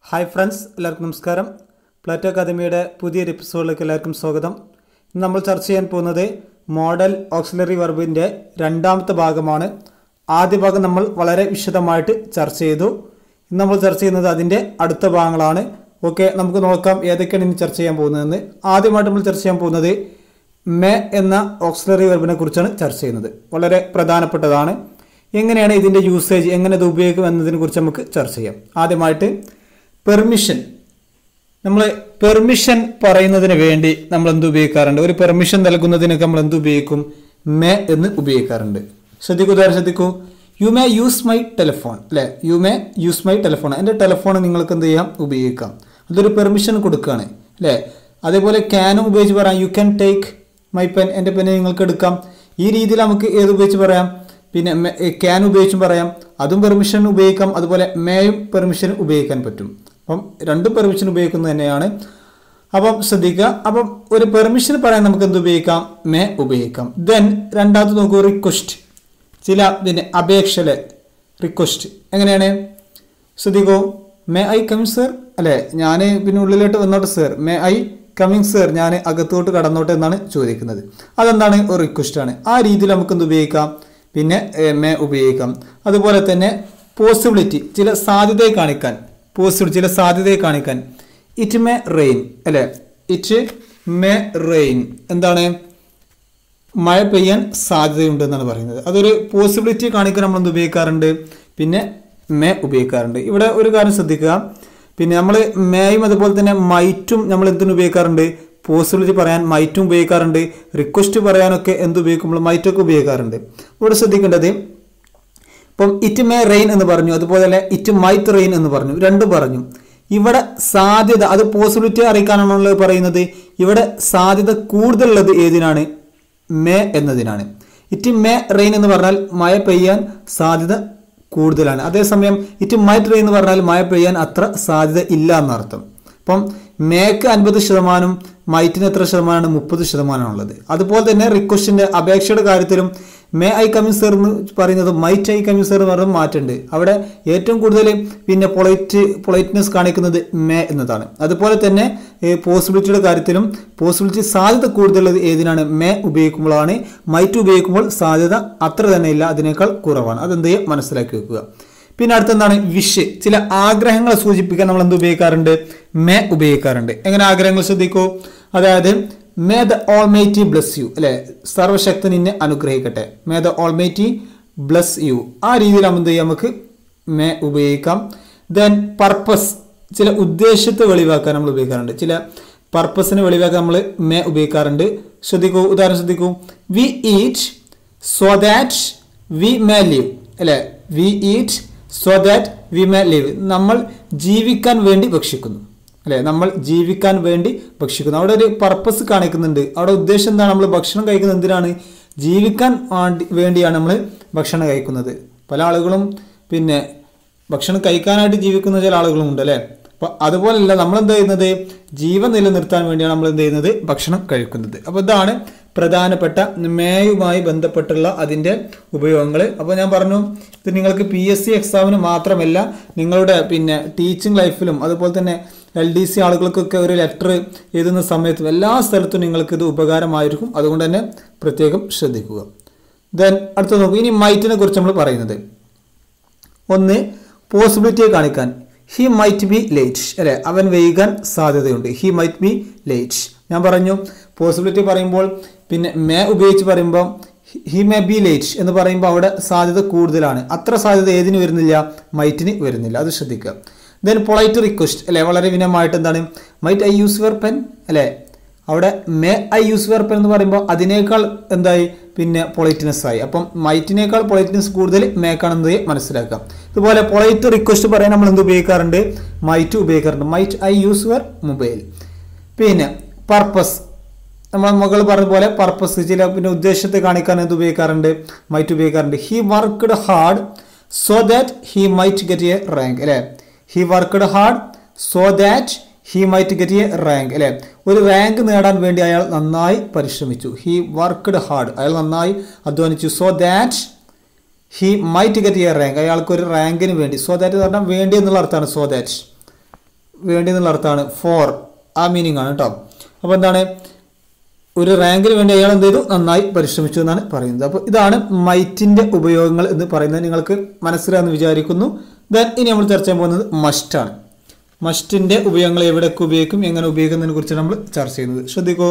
hi friends എല്ലാവർക്കും നമസ്കാരം Plato അക്കാദമിയുടെ പുതിയൊരു എപ്പിസോഡിലേക്ക് എല്ലാവർക്കും സ്വാഗതം ഇന്ന് നമ്മൾ ചർച്ച ചെയ്യാൻ പോകുന്നത് മോഡൽ ഓക്സിലറി വെർബിൻ്റെ രണ്ടാമത്തെ ഭാഗമാണ് ആദ്യ ഭാഗം നമ്മൾ വളരെ വിശദമായിട്ട് ചർച്ച ചെയ്തു ഇന്ന് നമ്മൾ ചർച്ച ചെയ്യുന്നത് അതിൻ്റെ അടുത്ത ഭാഗങ്ങളാണ് ഓക്കെ നമുക്ക് നോക്കാം ഏതൊക്കെയാണ് ഇനി ചർച്ച ചെയ്യാൻ പോകുന്നതെന്ന് ആദ്യമായിട്ട് നമ്മൾ ചർച്ച ചെയ്യാൻ പോകുന്നത് മെ എന്ന ഓക്സിലറി വെർബിനെ കുറിച്ചാണ് ചർച്ച ചെയ്യുന്നത് വളരെ പ്രധാനപ്പെട്ടതാണ് എങ്ങനെയാണ് ഇതിൻ്റെ യൂസേജ് എങ്ങനെ ഇത് ഉപയോഗിക്കും എന്നതിനെ കുറിച്ച് നമുക്ക് ചർച്ച ചെയ്യാം ആദ്യമായിട്ട് പെർമിഷൻ നമ്മൾ പെർമിഷൻ പറയുന്നതിന് വേണ്ടി നമ്മൾ എന്ത് ഉപയോഗിക്കാറുണ്ട് ഒരു പെർമിഷൻ നൽകുന്നതിനൊക്കെ നമ്മൾ എന്ത് ഉപയോഗിക്കും മേ എന്ന് ഉപയോഗിക്കാറുണ്ട് ശ്രദ്ധിക്കൂ ഉദാഹരണം ശ്രദ്ധിക്കൂ you may use my telephone അല്ലെ you may use my telephone എൻ്റെ ടെലിഫോൺ നിങ്ങൾക്ക് എന്ത് ചെയ്യാം ഉപയോഗിക്കാം അതൊരു പെർമിഷൻ കൊടുക്കുകയാണ് അല്ലേ അതേപോലെ ക്യാനും ഉപയോഗിച്ച് പറയാം you can take my pen എൻ്റെ പെന്നെ നിങ്ങൾക്ക് എടുക്കാം ഈ രീതിയിൽ നമുക്ക് ഏത് ഉപയോഗിച്ച് പറയാം പിന്നെ ക്യാൻ ഉപയോഗിച്ചും പറയാം അതും പെർമിഷൻ ഉപയോഗിക്കാം അതുപോലെ മേയും പെർമിഷൻ ഉപയോഗിക്കാൻ പറ്റും അപ്പം രണ്ടും പെർമിഷൻ ഉപയോഗിക്കുന്നത് തന്നെയാണ് അപ്പം ശ്രദ്ധിക്കുക അപ്പം ഒരു പെർമിഷൻ പറയാൻ നമുക്ക് എന്ത് ഉപയോഗിക്കാം മേ ഉപയോഗിക്കാം ദെൻ രണ്ടാമത് നോക്കൂ റിക്വസ്റ്റ് ചില പിന്നെ അപേക്ഷയിലെ റിക്വസ്റ്റ് എങ്ങനെയാണ് ശ്രദ്ധിക്കൂ മേ ഐ കമിങ് സർ അല്ലേ ഞാൻ പിന്നെ ഉള്ളിലോട്ട് വന്നോട്ടെ sir may I coming sir ഞാൻ അകത്തോട്ട് കടന്നോട്ടെ എന്നാണ് ചോദിക്കുന്നത് അതെന്താണ് ഒരു റിക്വസ്റ്റ് ആണ് ആ രീതിയിൽ നമുക്ക് എന്ത് ഉപയോഗിക്കാം പിന്നെ മേ ഉപയോഗിക്കാം അതുപോലെ തന്നെ പോസിബിലിറ്റി ചില സാധ്യതയെ കാണിക്കാൻ പോസിബിൾ ചില സാധ്യതയെ കാണിക്കാൻ ഇറ്റ് മേ റെയിൻ അല്ലേ ഇറ്റ് മേ റെയിൻ എന്താണ് മഴ പെയ്യാൻ സാധ്യതയുണ്ട് എന്നാണ് പറയുന്നത് അതൊരു പോസിബിലിറ്റി കാണിക്കാൻ നമ്മൾ എന്ത് ഉപയോഗിക്കാറുണ്ട് പിന്നെ മേ ഉപയോഗിക്കാറുണ്ട് ഇവിടെ ഒരു കാര്യം ശ്രദ്ധിക്കുക പിന്നെ നമ്മൾ മേയും അതുപോലെ തന്നെ മൈറ്റും നമ്മൾ എന്തിനു ഉപയോഗിക്കാറുണ്ട് പോസിബിലിറ്റി പറയാൻ മൈറ്റും ഉപയോഗിക്കാറുണ്ട് റിക്വസ്റ്റ് പറയാനൊക്കെ എന്ത് ഉപയോഗിക്കുമ്പോൾ മൈറ്റൊക്കെ ഉപയോഗിക്കാറുണ്ട് ഇവിടെ ശ്രദ്ധിക്കേണ്ടത് ഇപ്പം ഇറ്റ് മേ റെയിൻ എന്ന് പറഞ്ഞു അതുപോലെ തന്നെ ഇറ്റ് മൈറ്റ് റെയിൻ എന്ന് പറഞ്ഞു രണ്ടും പറഞ്ഞു ഇവിടെ സാധ്യത അത് പോസിബിലിറ്റി അറിയിക്കാനാണുള്ളത് പറയുന്നത് ഇവിടെ സാധ്യത കൂടുതലുള്ളത് ഏതിനാണ് മേ എന്നതിനാണ് ഇറ്റ് മേ റെയിൻ എന്ന് പറഞ്ഞാൽ മഴ പെയ്യാൻ സാധ്യത കൂടുതലാണ് അതേസമയം ഇറ്റ് മൈറ്റ് റെയിൻ എന്ന് പറഞ്ഞാൽ മഴ പെയ്യാൻ അത്ര സാധ്യത ഇല്ല എന്നർത്ഥം അപ്പം മേക്ക് അൻപത് ശതമാനം മൈറ്റിന് എത്ര ശതമാനമാണ് മുപ്പത് ശതമാനമാണുള്ളത് അതുപോലെ തന്നെ റിക്വസ്റ്റിന്റെ അപേക്ഷയുടെ കാര്യത്തിലും മേ ഐ കമ്മിങ് സർ എന്ന് പറയുന്നത് മൈറ്റ് ഐ കമ്മിങ് സർ എന്ന് പറയുന്നത് മാറ്റുണ്ട് അവിടെ ഏറ്റവും കൂടുതൽ പിന്നെ പൊളൈറ്റ് പൊളൈറ്റ്നെസ് കാണിക്കുന്നത് മേ എന്നതാണ് അതുപോലെ തന്നെ പോസിബിലിറ്റിയുടെ കാര്യത്തിലും പോസിബിലിറ്റി സാധ്യത കൂടുതലുള്ളത് ഏതിനാണ് മേ ഉപയോഗിക്കുമ്പോഴാണ് മൈറ്റ് ഉപയോഗിക്കുമ്പോൾ സാധ്യത അത്ര തന്നെ ഇല്ല അതിനേക്കാൾ കുറവാണ് അതെന്ത് മനസ്സിലാക്കി വെക്കുക പിന്നെ അടുത്തെന്താണ് വിഷ് ചില ആഗ്രഹങ്ങളെ സൂചിപ്പിക്കാൻ നമ്മൾ എന്ത് ഉപയോഗിക്കാറുണ്ട് മേ ഉപയോഗിക്കാറുണ്ട് എങ്ങനെ ആഗ്രഹങ്ങൾ ശ്രദ്ധിക്കൂ അതായത് may the almighty bless you അല്ലെ സർവശക്തൻ ഇന്നെ അനുഗ്രഹിക്കട്ടെ may the almighty bless you ആ രീതിയിൽ എന്ത് ചെയ്യാം നമുക്ക് മേ ഉപയോഗിക്കാം ദെൻ പർപ്പസ് ചില ഉദ്ദേശത്തെ വെളിവാക്കാൻ നമ്മൾ ഉപയോഗിക്കാറുണ്ട് ചില പർപ്പസിനെ വെളിവാക്കാൻ നമ്മൾ മേ ഉപയോഗിക്കാറുണ്ട് ശ്രദ്ധിക്കൂ ഉദാഹരണം ശ്രദ്ധിക്കൂ we eat so that we may live അല്ലെ we eat so that we may live നമ്മൾ ജീവിക്കാൻ വേണ്ടി ഭക്ഷിക്കുന്നു അല്ലെ നമ്മൾ ജീവിക്കാൻ വേണ്ടി ഭക്ഷിക്കുന്നു അവിടെ ഒരു പർപ്പസ് കാണിക്കുന്നുണ്ട് അവിടെ ഉദ്ദേശം എന്താണ് നമ്മൾ ഭക്ഷണം കഴിക്കുന്നത് എന്തിനാണ് ജീവിക്കാൻ വേണ്ടിയാണ് നമ്മൾ ഭക്ഷണം കഴിക്കുന്നത് പല ആളുകളും പിന്നെ ഭക്ഷണം കഴിക്കാനായിട്ട് ജീവിക്കുന്ന ചില ആളുകളും ഉണ്ട് അല്ലേ അപ്പൊ അതുപോലല്ല നമ്മൾ എന്ത് ചെയ്യുന്നത് ജീവൻ നിലനിർത്താൻ വേണ്ടിയാണ് നമ്മൾ എന്ത് ചെയ്യുന്നത് ഭക്ഷണം കഴിക്കുന്നത് അപ്പൊ ഇതാണ് പ്രധാനപ്പെട്ട മേയുമായി ബന്ധപ്പെട്ടുള്ള അതിൻ്റെ ഉപയോഗങ്ങൾ അപ്പോൾ ഞാൻ പറഞ്ഞു ഇത് നിങ്ങൾക്ക് പി എസ് സി എക്സാമിന് മാത്രമല്ല നിങ്ങളുടെ പിന്നെ ടീച്ചിങ് ലൈഫിലും അതുപോലെ തന്നെ എൽ ഡി സി ആളുകൾക്കൊക്കെ ഒരു ലെറ്റർ എഴുതുന്ന സമയത്തും എല്ലാ സ്ഥലത്തും നിങ്ങൾക്ക് ഇത് ഉപകാരമായിരിക്കും അതുകൊണ്ട് തന്നെ പ്രത്യേകം ശ്രദ്ധിക്കുക ദെൻ അടുത്ത നോക്കൂ ഇനി മൈറ്റിനെ കുറിച്ച് നമ്മൾ പറയുന്നത് ഒന്ന് പോസിബിലിറ്റിയെ കാണിക്കാൻ ഹി മൈറ്റ് ബി ലേറ്റ് അല്ലെ അവൻ വൈകാൻ സാധ്യതയുണ്ട് ഹി മൈറ്റ് ബി ലേറ്റ് ഞാൻ പറഞ്ഞു പോസിബിലിറ്റി പറയുമ്പോൾ പിന്നെ മേ ഉപയോഗിച്ച് പറയുമ്പോൾ ഹി മേ ബി ലേറ്റ് എന്ന് പറയുമ്പോൾ അവിടെ സാധ്യത കൂടുതലാണ് അത്ര സാധ്യത ഏതിന് വരുന്നില്ല മൈറ്റിന് വരുന്നില്ല അത് ശ്രദ്ധിക്കുക ദെൻ പൊളൈറ്റ് റിക്വസ്റ്റ് അല്ലെ വളരെ വിനയമായിട്ട് എന്താണ് might I use your pen അല്ലെ അവിടെ may I use your pen എന്ന് പറയുമ്പോൾ അതിനേക്കാൾ എന്തായി പിന്നെ പൊളൈറ്റ്നെസ് ആയി അപ്പം മൈറ്റിനേക്കാൾ പൊളൈറ്റ്നെസ് കൂടുതൽ മേക്കാണെന്നത് മനസ്സിലാക്കാം ഇതുപോലെ പൊളൈറ്റ് റിക്വസ്റ്റ് പറയാൻ നമ്മൾ എന്ത് ഉപയോഗിക്കാറുണ്ട് മൈറ്റ് ഉപയോഗിക്കാറുണ്ട് might I use your mobile പിന്നെ പർപ്പസ് നമ്മൾ മുകൾ പറഞ്ഞ പോലെ പർപ്പസ് ചില പിന്നെ ഉദ്ദേശത്തെ കാണിക്കാൻ എന്ത് ഉപയോഗിക്കാറുണ്ട് മൈറ്റ് ഉപയോഗിക്കാറുണ്ട് he worked hard so that he might get a rank അല്ലെ he worked hard so that he might get a rank അല്ലെ ഒരു റാങ്ക് നേടാൻ വേണ്ടി അയാൾ നന്നായി പരിശ്രമിച്ചു ഹി വർക്ക്ഡ് ഹാർഡ് അയാൾ നന്നായി അധ്വാനിച്ചു so that he might get a rank അയാൾക്ക് ഒരു റാങ്കിന് വേണ്ടി സോ ദാറ്റ് എന്ന് പറഞ്ഞാൽ വേണ്ടി എന്നുള്ള അർത്ഥമാണ് സോ ദാറ്റ് വേണ്ടി എന്നുള്ള അർത്ഥമാണ് ഫോർ ആ മീനിങ് ആണ് കേട്ടോ അപ്പോൾ എന്താണ് ഒരു റാങ്കിന് വേണ്ടി അയാൾ എന്ത് ചെയ്തു നന്നായി പരിശ്രമിച്ചു എന്നാണ് പറയുന്നത് അപ്പോൾ ഇതാണ് മൈറ്റിന്റെ ഉപയോഗങ്ങൾ എന്ന് പറയുന്നത് നിങ്ങൾക്ക് മനസ്സിലായെന്ന് വിചാരിക്കുന്നു ദെൻ ഇനി നമ്മൾ ചർച്ച ചെയ്യാൻ പോകുന്നത് മസ്റ്റാണ് മസ്റ്റിന്റെ ഉപയോഗങ്ങൾ എവിടെയൊക്കെ ഉപയോഗിക്കും എങ്ങനെ ഉപയോഗിക്കുന്നതിനെ കുറിച്ച് നമ്മൾ ചർച്ച ചെയ്യുന്നത് ശ്രദ്ധിക്കൂ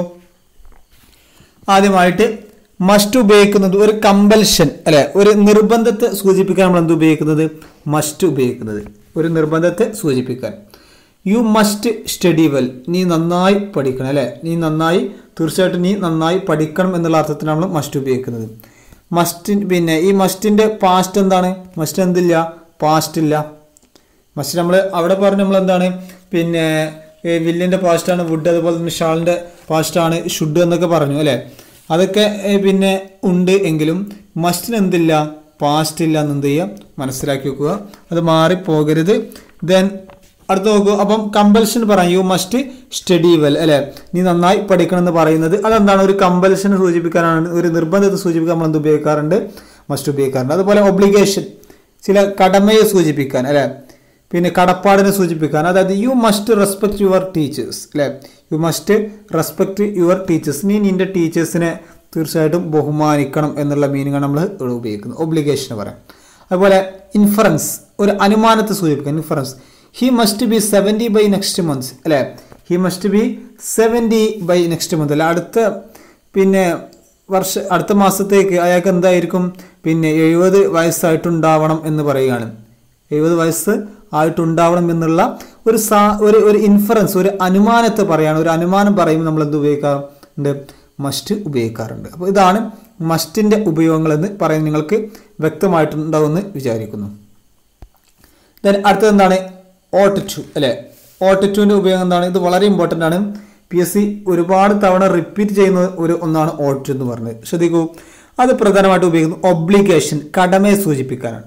ആദ്യമായിട്ട് മസ്റ്റ് ഉപയോഗിക്കുന്നത് ഒരു കമ്പൽഷൻ അല്ലെ ഒരു നിർബന്ധത്തെ സൂചിപ്പിക്കാൻ നമ്മൾ എന്ത് ഉപയോഗിക്കുന്നത് മസ്റ്റ് ഉപയോഗിക്കുന്നത് ഒരു നിർബന്ധത്തെ സൂചിപ്പിക്കാൻ യു മസ്റ്റ് സ്റ്റഡി വെൽ നീ നന്നായി പഠിക്കണം അല്ലെ നീ നന്നായി തീർച്ചയായിട്ടും നീ നന്നായി പഠിക്കണം എന്നുള്ള അർത്ഥത്തിൽ നമ്മൾ മസ്റ്റ് ഉപയോഗിക്കുന്നത് മസ്റ്റ് പിന്നെ ഈ മസ്റ്റിന്റെ പാസ്റ്റ് എന്താണ് മസ്റ്റ് എന്തില്ല പാസ്റ്റ് ഇല്ല മസ്റ്റ് നമ്മൾ അവിടെ പറഞ്ഞു നമ്മൾ എന്താണ് പിന്നെ വില്ലിന്റെ പാസ്റ്റാണ് വുഡ് അതുപോലെ തന്നെ ഷാളിന്റെ പാസ്റ്റാണ് ഷുഡ് എന്നൊക്കെ പറഞ്ഞു അല്ലേ അതൊക്കെ ഏ, പിന്നെ ഉണ്ട് എങ്കിലും മസ്റ്റിന് എന്തില്ല പാസ്റ്റ് ഇല്ല എന്ന് എന്ത് ചെയ്യുക മനസ്സിലാക്കി വെക്കുക അത് മാറിപ്പോകരുത് ദെൻ അടുത്ത് നോക്കൂ അപ്പം കമ്പൽഷൻ പറയാം യു മസ്റ്റ് സ്റ്റഡി വെൽ അല്ലെ നീ നന്നായി പഠിക്കണം എന്ന് പറയുന്നത് അതെന്താണ് ഒരു കമ്പൽഷനെ സൂചിപ്പിക്കാനാണ് ഒരു നിർബന്ധത്തെ സൂചിപ്പിക്കാൻ നമ്മൾ എന്ത് ഉപയോഗിക്കാറുണ്ട് മസ്റ്റ് ഉപയോഗിക്കാറുണ്ട് അതുപോലെ ഒബ്ലിഗേഷൻ ചില കടമയെ സൂചിപ്പിക്കാൻ അല്ലെ പിന്നെ കടപ്പാടിനെ സൂചിപ്പിക്കാൻ അതായത് you must respect your teachers അല്ലെ you must respect your teachers നീ നിന്റെ ടീച്ചേഴ്സിനെ തീർച്ചയായിട്ടും ബഹുമാനിക്കണം എന്നുള്ള മീനിങ്ങാണ് നമ്മൾ ഇവിടെ ഉപയോഗിക്കുന്നത് ഒബ്ലിഗേഷൻ പറയാം അതുപോലെ ഇൻഫറൻസ് ഒരു അനുമാനത്തെ സൂചിപ്പിക്കാൻ inference he must be seventy by next months അല്ലെ he must be seventy by next month അല്ലെ അടുത്ത പിന്നെ വർഷ അടുത്ത മാസത്തേക്ക് അയാൾക്ക് എന്തായിരിക്കും പിന്നെ എഴുപത് വയസ്സായിട്ടുണ്ടാവണം എന്ന് പറയുകയാണ് എഴുപത് വയസ്സ് ആയിട്ടുണ്ടാവണം എന്നുള്ള ഒരു സാ ഒരു ഒരു ഇൻഫറൻസ് ഒരു അനുമാനത്തെ പറയാണ് ഒരു അനുമാനം പറയുമ്പോൾ നമ്മൾ എന്ത് ഉപയോഗിക്കാറുണ്ട് മസ്റ്റ് ഉപയോഗിക്കാറുണ്ട് അപ്പോൾ ഇതാണ് മസ്റ്റിന്റെ ഉപയോഗങ്ങൾ എന്ന് പറയുന്നത് നിങ്ങൾക്ക് വ്യക്തമായിട്ടുണ്ടാവുമെന്ന് വിചാരിക്കുന്നു ദെൻ അടുത്തത് എന്താണ് ഓട്ട് ടു അല്ലെ ഓട്ട് ടുവിന്റെ ഉപയോഗം എന്താണ് ഇത് വളരെ ഇമ്പോർട്ടൻ്റ് ആണ് പി എസ് സി ഒരുപാട് തവണ റിപ്പീറ്റ് ചെയ്യുന്ന ഒരു ഒന്നാണ് ഓട്ട് എന്ന് പറഞ്ഞത് ശ്രദ്ധിക്കൂ അത് പ്രധാനമായിട്ട് ഉപയോഗിക്കുന്നത് ഒബ്ലിഗേഷൻ കടമയെ സൂചിപ്പിക്കാനാണ്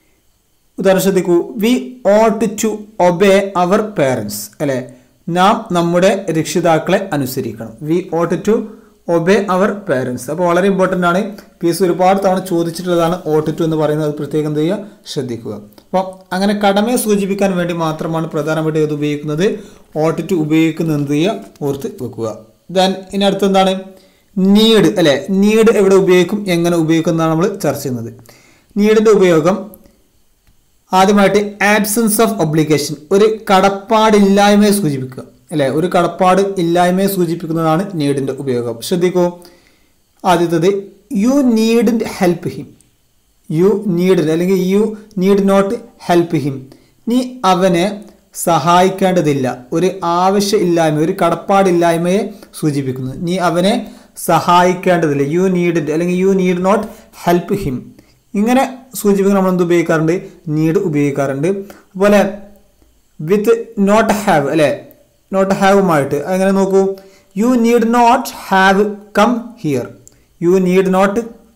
ഉദാഹരണം ശ്രദ്ധിക്കൂ we ought to obey our parents അല്ലെ നാം നമ്മുടെ രക്ഷിതാക്കളെ അനുസരിക്കണം we ought to obey our parents അപ്പോൾ വളരെ ഇമ്പോർട്ടൻ്റ് ആണ് പി എസ് ഒരുപാട് തവണ ചോദിച്ചിട്ടുള്ളതാണ് ഓട്ട് ടു എന്ന് പറയുന്നത് അത് പ്രത്യേകം എന്ത് ചെയ്യുക ശ്രദ്ധിക്കുക അപ്പം അങ്ങനെ കടമയെ സൂചിപ്പിക്കാൻ വേണ്ടി മാത്രമാണ് പ്രധാനമായിട്ട് ഇത് ഉപയോഗിക്കുന്നത് ഓട്ട് ടു ഉപയോഗിക്കുന്നത് എന്ത് ചെയ്യുക ഓർത്ത് വെക്കുക ദെൻ ഇനി അടുത്ത് എന്താണ് നീഡ് അല്ലെ നീഡ് എവിടെ ഉപയോഗിക്കും എങ്ങനെ ഉപയോഗിക്കും എന്നാണ് നമ്മൾ ചർച്ച ചെയ്യുന്നത് നീഡിന്റെ ഉപയോഗം ആദ്യമായിട്ട് ആബ്സെൻസ് ഓഫ് ഒബ്ലിഗേഷൻ ഒരു കടപ്പാടില്ലായ്മയെ സൂചിപ്പിക്കുക അല്ലെ ഒരു കടപ്പാട് ഇല്ലായ്മയെ സൂചിപ്പിക്കുന്നതാണ് നീഡിന്റെ ഉപയോഗം ശ്രദ്ധിക്കൂ ആദ്യത്തത് you need help him you need അല്ലെങ്കിൽ you need not help him നീ അവനെ സഹായിക്കേണ്ടതില്ല ഒരു ആവശ്യമില്ലായ്മ ഒരു കടപ്പാടില്ലായ്മയെ സൂചിപ്പിക്കുന്നു നീ അവനെ സഹായിക്കേണ്ടതില്ല യു നീഡ് അല്ലെങ്കിൽ you need not help him ഇങ്ങനെ സൂചിപ്പിക്കാൻ നമ്മൾ എന്ത് ഉപയോഗിക്കാറുണ്ട് നീഡ് ഉപയോഗിക്കാറുണ്ട് അതുപോലെ വിത്ത് നോട്ട് ഹാവ് അല്ലെ നോട്ട് ഹാവുമായിട്ട് അങ്ങനെ നോക്കൂ you need not have come here you need not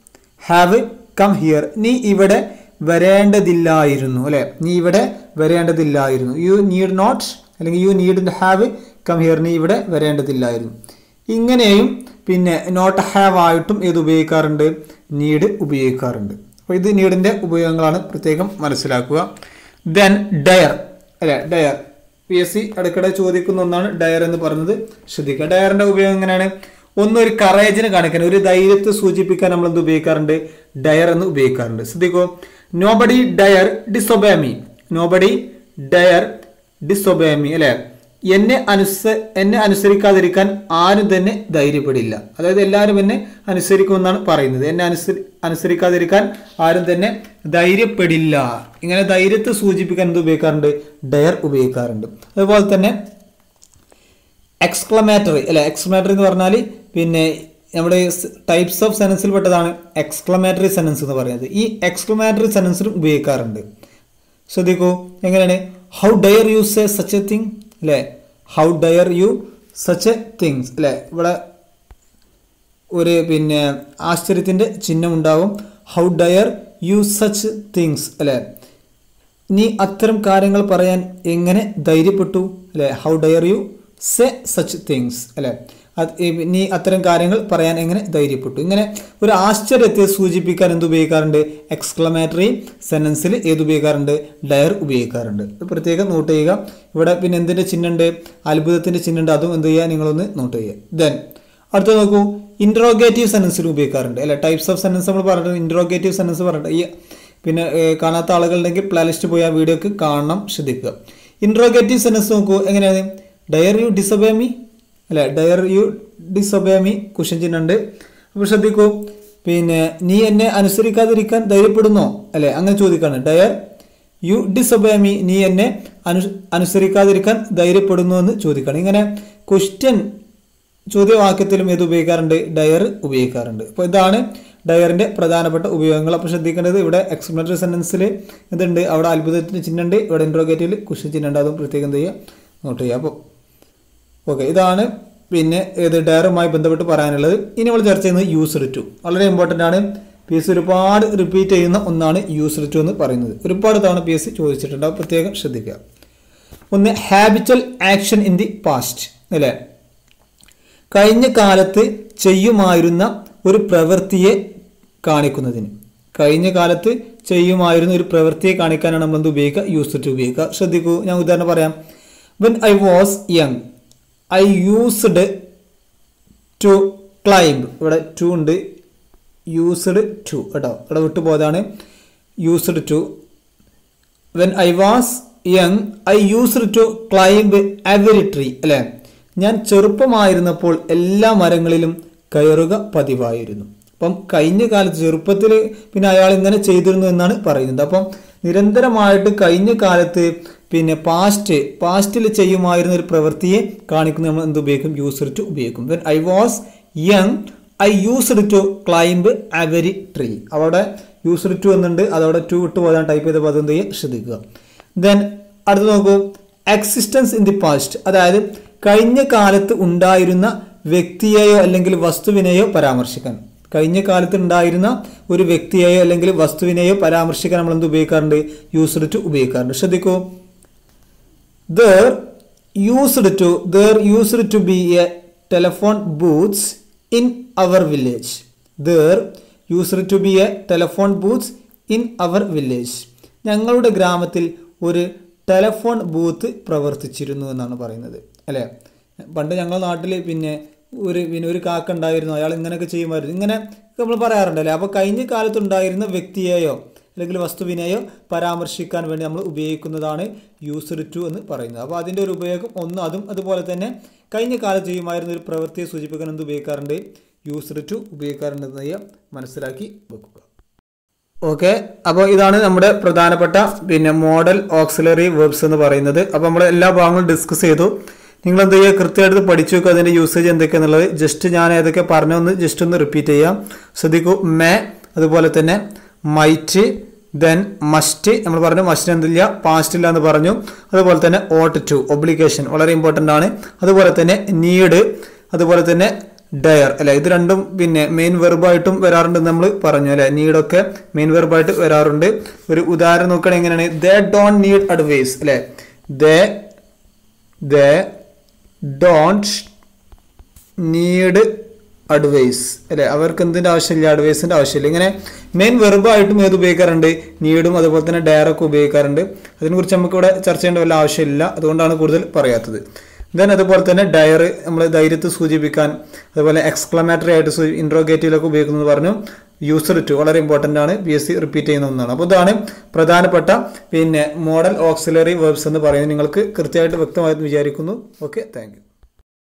have come here നീ ഇവിടെ വരേണ്ടതില്ലായിരുന്നു അല്ലെ നീ ഇവിടെ വരേണ്ടതില്ലായിരുന്നു യു നീഡ് നോട്ട് അല്ലെങ്കിൽ you need have come here നീ ഇവിടെ വരേണ്ടതില്ലായിരുന്നു ഇങ്ങനെയും പിന്നെ നോട്ട് ഹാവ് ആയിട്ടും ഇത് ഉപയോഗിക്കാറുണ്ട് നീഡ് ഉപയോഗിക്കാറുണ്ട് അപ്പോൾ ഇത് നീഡിന്റെ ഉപയോഗങ്ങളാണ് പ്രത്യേകം മനസ്സിലാക്കുക ദെൻ ഡയർ അല്ലെ ഡയർ പി എസ് സി ഇടയ്ക്കിടെ ചോദിക്കുന്ന ഒന്നാണ് ഡയർ എന്ന് പറയുന്നത് ശ്രദ്ധിക്കുക ഡയറിന്റെ ഉപയോഗം എങ്ങനെയാണ് ഒന്ന് ഒരു കറേജിനെ കാണിക്കാൻ ഒരു ധൈര്യത്തെ സൂചിപ്പിക്കാൻ നമ്മൾ എന്ത് ഉപയോഗിക്കാറുണ്ട് ഡയർ എന്ന് ഉപയോഗിക്കാറുണ്ട് ശ്രദ്ധിക്കോ nobody dare disobey me nobody dare disobey me അല്ലെ എന്നെ അനുസ എന്നെ അനുസരിക്കാതിരിക്കാൻ ആരും തന്നെ ധൈര്യപ്പെടില്ല അതായത് എല്ലാവരും എന്നെ അനുസരിക്കുമെന്നാണ് പറയുന്നത് എന്നെ അനുസരി അനുസരിക്കാതിരിക്കാൻ ആരും തന്നെ ധൈര്യപ്പെടില്ല ഇങ്ങനെ ധൈര്യത്തെ സൂചിപ്പിക്കാൻ എന്ത് ഉപയോഗിക്കാറുണ്ട് ഡയർ ഉപയോഗിക്കാറുണ്ട് അതുപോലെ തന്നെ എക്സ്ക്ലമേറ്ററി അല്ലെ എക്സ്ക്ലമേറ്ററി എന്ന് പറഞ്ഞാൽ പിന്നെ നമ്മുടെ ടൈപ്സ് ഓഫ് സെനൻസിൽ പെട്ടതാണ് എക്സ്ക്ലമേറ്ററി സെനൻസ് എന്ന് പറയുന്നത് ഈ എക്സ്ക്ലമേറ്ററി സെനൻസിലും ഉപയോഗിക്കാറുണ്ട് ശ്രദ്ധിക്കൂ എങ്ങനെയാണ് how dare you say such a thing അല്ലേ how dare you such a things അല്ലേ ഇവിടെ ഒരു പിന്നെ ആശ്ചര്യത്തിന്റെ ചിഹ്നം ഉണ്ടാവും how dare you such things അല്ലേ നീ അത്തരം കാര്യങ്ങൾ പറയാൻ എങ്ങനെ ധൈര്യപ്പെട്ടു അല്ലെ how dare you say such things അല്ലെ അത് ഈ- നീ അത്തരം കാര്യങ്ങൾ പറയാൻ എങ്ങനെ ധൈര്യപ്പെട്ടു ഇങ്ങനെ ഒരു ആശ്ചര്യത്തെ സൂചിപ്പിക്കാൻ എന്ത് ഉപയോഗിക്കാറുണ്ട് എക്സ്ക്ലമേറ്ററി സെൻറ്റൻസിൽ ഏത് ഉപയോഗിക്കാറുണ്ട് ഡയർ ഉപയോഗിക്കാറുണ്ട് ഇത് പ്രത്യേകം നോട്ട് ചെയ്യുക ഇവിടെ പിന്നെ എന്തിൻ്റെ ചിഹ്നമുണ്ട് അത്ഭുതത്തിൻ്റെ ചിഹ്നമുണ്ട് അതും എന്ത് ചെയ്യുക നിങ്ങളൊന്ന് നോട്ട് ചെയ്യുക ദെൻ അടുത്ത നോക്കൂ ഇൻട്രോഗേറ്റീവ് സെൻറ്റൻസിൽ ഉപയോഗിക്കാറുണ്ട് അല്ലെ ടൈപ്സ് ഓഫ് സെൻറ്റൻസ് നമ്മൾ പറഞ്ഞിട്ട് ഇൻട്രോഗേറ്റീവ് സെൻറ്റൻസ് പറഞ്ഞിട്ട് ഈ പിന്നെ ഏർ, കാണാത്ത ആളുകളുണ്ടെങ്കിൽ പ്ലേലിസ്റ്റ് പോയി ആ വീഡിയോക്ക് കാണണം ശ്രദ്ധിക്കുക ഇൻട്രോഗേറ്റീവ് സെൻറ്റൻസ് നോക്കൂ എങ്ങനെയാണ് ഡയർ യു ഡിസൊബേ മീ അല്ലെ dare you disobey me question ചിഹ്നുണ്ട് അപ്പോൾ ശ്രദ്ധിക്കൂ പിന്നെ നീ എന്നെ അനുസരിക്കാതിരിക്കാൻ ധൈര്യപ്പെടുന്നോ അല്ലെ അങ്ങനെ ചോദിക്കാണ് ഡയർ യു ഡിസൊബേ മീ നീ എന്നെ അനു അനുസരിക്കാതിരിക്കാൻ ധൈര്യപ്പെടുന്നു എന്ന് ചോദിക്കണം ഇങ്ങനെ ക്വസ്റ്റ്യൻ ചോദ്യവാക്യത്തിലും ഇത് ഉപയോഗിക്കാറുണ്ട് ഡയർ ഉപയോഗിക്കാറുണ്ട് അപ്പോൾ ഇതാണ് ഡയറിന്റെ പ്രധാനപ്പെട്ട ഉപയോഗങ്ങൾ അപ്പോൾ ശ്രദ്ധിക്കേണ്ടത് ഇവിടെ എക്സ്പ്ലനറ്ററി സെന്റൻസിൽ ഇതുണ്ട് അവിടെ അത്ഭുതത്തിന് ചിഹ്നമുണ്ട് ഇവിടെ ഇൻട്രോഗേറ്റീവിൽ കുഷൻ ചിഹ്നമുണ്ട് അതും പ്രത്യേകം എന്ത് ചെയ്യുക നോട്ട് ചെയ്യുക അപ്പോൾ ഓക്കെ ഇതാണ് പിന്നെ ഏത് ഡയറുമായി ബന്ധപ്പെട്ട് പറയാനുള്ളത് ഇനി നമ്മൾ ചർച്ച ചെയ്യുന്നത് യൂസർ ടു വളരെ ഇമ്പോർട്ടൻ്റ് ആണ് പി എസ് ഒരുപാട് റിപ്പീറ്റ് ചെയ്യുന്ന ഒന്നാണ് യൂസർ ടു എന്ന് പറയുന്നത് ഒരുപാട് തവണ പി എസ് ചോദിച്ചിട്ടുണ്ട് അത് പ്രത്യേകം ശ്രദ്ധിക്കുക ഒന്ന് habitual action in the past അല്ലേ കഴിഞ്ഞ കാലത്ത് ചെയ്യുമായിരുന്ന ഒരു പ്രവൃത്തിയെ കാണിക്കുന്നതിന് കഴിഞ്ഞ കാലത്ത് ചെയ്യുമായിരുന്ന ഒരു പ്രവൃത്തിയെ കാണിക്കാനാണ് നമ്മൾ എന്ത് ഉപയോഗിക്കുക യൂസ് ടു ഉപയോഗിക്കുക ശ്രദ്ധിക്കൂ ഞാൻ ഉദാഹരണം പറയാം when I was young I used to climb ഇവിടെ ടു ഉണ്ട് യൂസ്ഡ് ടു കേട്ടോ ഇവിടെ വിട്ടു പോയതാണ് used to when I was young I used to climb every tree അല്ലേ ഞാൻ ചെറുപ്പമായിരുന്നപ്പോൾ എല്ലാ മരങ്ങളിലും കയറുക പതിവായിരുന്നു അപ്പം കഴിഞ്ഞ കാലത്ത് ചെറുപ്പത്തിൽ പിന്നെ അയാൾ ഇങ്ങനെ ചെയ്തിരുന്നു എന്നാണ് പറയുന്നത് അപ്പം നിരന്തരമായിട്ട് കഴിഞ്ഞ കാലത്ത് പിന്നെ പാസ്റ്റ് പാസ്റ്റിൽ ചെയ്യുമായിരുന്ന ഒരു പ്രവൃത്തിയെ കാണിക്കുന്ന നമ്മൾ എന്ത് ഉപയോഗിക്കും യൂസർ ടു ഉപയോഗിക്കും when I was young I used to climb every tree അവിടെ യൂസ്ഡ് ടു എന്നുണ്ട് അതവിടെ ടു ഇട്ട് പോകാൻ ടൈപ്പ് ചെയ്ത പദം എന്ത് ചെയ്യുക ശ്രദ്ധിക്കുക ദെൻ അടുത്ത് നോക്കൂ എക്സിസ്റ്റൻസ് ഇൻ ദി പാസ്റ്റ് അതായത് കഴിഞ്ഞ കാലത്ത് ഉണ്ടായിരുന്ന വ്യക്തിയെയോ അല്ലെങ്കിൽ വസ്തുവിനെയോ പരാമർശിക്കാൻ കഴിഞ്ഞ കാലത്ത് ഉണ്ടായിരുന്ന ഒരു വ്യക്തിയെയോ അല്ലെങ്കിൽ വസ്തുവിനെയോ പരാമർശിക്കാൻ നമ്മൾ എന്ത് ഉപയോഗിക്കാറുണ്ട് യൂസ്ഡ് ടു ഉപയോഗിക്കാറുണ്ട് ശ്രദ്ധിക്കൂ there used to there used to be a telephone booths in our village there used to be a telephone booths in our village ഞങ്ങളുടെ ഗ്രാമത്തിൽ ഒരു ടെലഫോൺ ബൂത്ത് പ്രവർത്തിച്ചിരുന്നു എന്നാണ് പറയുന്നത് അല്ലേ പണ്ട് ഞങ്ങളുടെ നാട്ടിൽ പിന്നെ ഒരു പിന്നെ ഒരു കാക്ക ഉണ്ടായിരുന്നു അയാൾ ഇങ്ങനെയൊക്കെ ചെയ്യുമായിരുന്നു ഇങ്ങനെ നമ്മൾ പറയാറുണ്ടല്ലേ അപ്പോൾ കഴിഞ്ഞ കാലത്തുണ്ടായിരുന്ന വ്യക്തിയെയോ അല്ലെങ്കിൽ വസ്തുവിനെയോ പരാമർശിക്കാൻ വേണ്ടി നമ്മൾ ഉപയോഗിക്കുന്നതാണ് യൂസ്ഡ് ടു എന്ന് പറയുന്നത് അപ്പോൾ അതിൻ്റെ ഒരു ഉപയോഗം ഒന്ന് അതും അതുപോലെ തന്നെ കഴിഞ്ഞ കാലത്ത് ചെയ്യുമായിരുന്ന ഒരു പ്രവൃത്തിയെ സൂചിപ്പിക്കാൻ എന്ത് ഉപയോഗിക്കാറുണ്ട് യൂസ്ഡ് ടു ഉപയോഗിക്കാറുണ്ടെന്ന് മനസ്സിലാക്കി വെക്കുക ഓക്കെ അപ്പോൾ ഇതാണ് നമ്മുടെ പ്രധാനപ്പെട്ട പിന്നെ മോഡൽ ഓക്സിലറി വെർബ്സ് എന്ന് പറയുന്നത് അപ്പോൾ നമ്മൾ എല്ലാ ഭാഗങ്ങളും ഡിസ്കസ് ചെയ്തു നിങ്ങൾ എന്ത് ചെയ്യുക കൃത്യമായിട്ട് പഠിച്ചു വെക്കുക അതിൻ്റെ യൂസേജ് എന്തൊക്കെയാണെന്നുള്ളത് ജസ്റ്റ് ഞാൻ ഏതൊക്കെ പറഞ്ഞൊന്ന് ജസ്റ്റ് ഒന്ന് റിപ്പീറ്റ് ചെയ്യാം ശ്രദ്ധിക്കൂ മേ അതുപോലെ തന്നെ മൈറ്റ് ദെൻ മസ്റ്റ് നമ്മൾ പറഞ്ഞു മസ്റ്റ് എന്തില്ല പാസ്റ്റ് ഇല്ല എന്ന് പറഞ്ഞു അതുപോലെ തന്നെ ഓട്ട് ടു ഒബ്ലിഗേഷൻ വളരെ ഇമ്പോർട്ടൻ്റ് ആണ് അതുപോലെ തന്നെ നീഡ് അതുപോലെ തന്നെ ഡയർ അല്ലെ ഇത് രണ്ടും പിന്നെ മെയിൻ വെർബായിട്ടും വരാറുണ്ടെന്ന് നമ്മൾ പറഞ്ഞു അല്ലെ നീഡൊക്കെ മെയിൻ വെർബായിട്ട് വരാറുണ്ട് ഒരു ഉദാഹരണം നോക്കുകയാണെങ്കിൽ എങ്ങനെയാണ് ദേ ഡോണ്ട് നീഡ് അഡ്വൈസ് അല്ലെ they they don't need advise അല്ലെ അവർക്ക് എന്തിന്റെ ആവശ്യമില്ല അഡ്വൈസിന്റെ ആവശ്യമില്ല ഇങ്ങനെ മെയിൻ വെർബായിട്ടും ഏത് ഉപയോഗിക്കാറുണ്ട് നീഡും അതുപോലെ തന്നെ ഡയറൊക്കെ ഉപയോഗിക്കാറുണ്ട് അതിനെക്കുറിച്ച് നമുക്ക് ഇവിടെ ചർച്ച ചെയ്യേണ്ട വല്ല ആവശ്യമില്ല അതുകൊണ്ടാണ് കൂടുതൽ പറയാത്തത് ദെൻ അതുപോലെ തന്നെ ഡയർ നമ്മൾ ധൈര്യത്തെ സൂചിപ്പിക്കാൻ അതുപോലെ എക്സ്ക്ലമേറ്ററി ആയിട്ട് ഇൻട്രോഗേറ്റീവിലൊക്കെ ഉപയോഗിക്കുന്നത് പറഞ്ഞു യൂസർ ടു വളരെ ഇമ്പോർട്ടൻ്റ് ആണ് പി എസ് സി റിപ്പീറ്റ് ചെയ്യുന്ന ഒന്നാണ് അപ്പോൾ ഇതാണ് പ്രധാനപ്പെട്ട പിന്നെ മോഡൽ ഓക്സിലറി വെർബ്സ് എന്ന് പറയുന്നത് നിങ്ങൾക്ക് കൃത്യമായിട്ട് വ്യക്തമായെന്ന് വിചാരിക്കുന്നു ഓക്കെ താങ്ക്